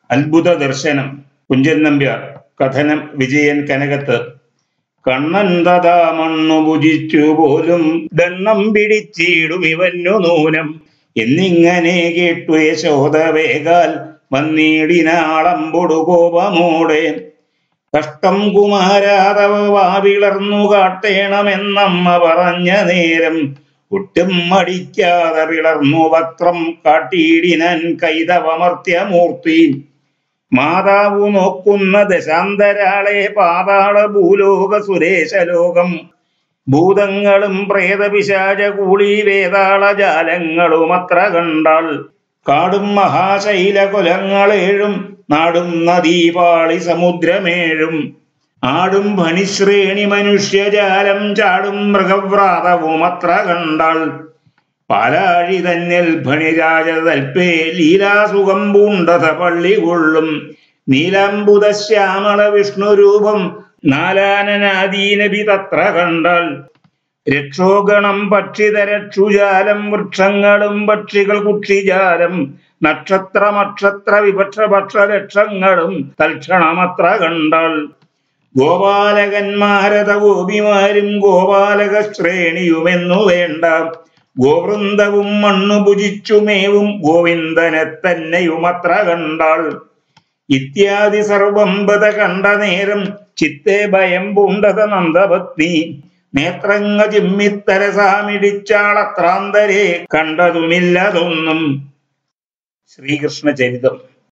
അത്ഭുത ദർശനം കുഞ്ചൻ നമ്പ്യാർ കഥനം വിജയൻ കനകത്ത് കണ്ണൻ തഥാ മണ്ണു ഭുജിച്ചു പോലും ദണ്ണം പിടിച്ചിടും ഇവന്നു നൂനം എന്നിങ്ങനെ കേട്ടു യശോദ വേഗാൽ വന്നിടിനാളമ്പൊടു കോപമോടെ കഷ്ടം കുമാരാതവ വാവിളർന്നു കാട്ടേണമെന്നമ്മ പറഞ്ഞ നേരം ഒട്ടും മടിക്കാതെ വിളർന്നു വക്രം കാട്ടിയിടിനാൻ കൈതവമർത്യമൂർത്തി മാതാവു നോക്കുന്ന ദശാന്തരാളെ പാതാള ഭൂലോക സുരേശലോകം ഭൂതങ്ങളും പ്രേതപിശാച കൂളി വേതാള ജാലങ്ങളും അത്ര കണ്ടാൾ കാടും മഹാശൈല കുലങ്ങളേഴും നാടും നദീപാളി സമുദ്രമേഴും ആടും ഭണിശ്രേണി മനുഷ്യജാലം ചാടും മൃഗവ്രാതവും അത്ര കണ്ടാൾ പാലാഴി തന്നിൽ ഭണിരാജതൽപ്പേ ലീലാസുഖം പൂണ്ടത പള്ളി കൊള്ളും നീലാംബുത ശ്യാമള വിഷ്ണുരൂപം നാലാനനാദീനബി തത്ര കണ്ടാൾ രക്ഷോഗണം പക്ഷിതരക്ഷുജാലം വൃക്ഷങ്ങളും പക്ഷികൾ കുക്ഷിജാലം നക്ഷത്രമക്ഷത്ര വിപക്ഷ ഭക്ഷലക്ഷങ്ങളും തൽക്ഷണമത്ര കണ്ടാൾ ഗോപാലകന്മാരത ഗോപിമാരും ഗോപാലക ശ്രേണിയുമെന്നു വേണ്ട ഗോവൃന്ദവും മണ്ണു ഭുജിച്ചുമേവും ഗോവിന്ദനെ തന്നെയുമത്ര കണ്ടാൾ ഇത്യാദി സർവം ബത കണ്ട നേരം ചിത്തെ ഭയം പൂണ്ടത നന്ദപത്നി നേത്രങ്ങ ചിമ്മിത്തരസാമിടിച്ചാളത്രാന്തരെ കണ്ടതുമില്ലതൊന്നും ശ്രീകൃഷ്ണ ചരിതം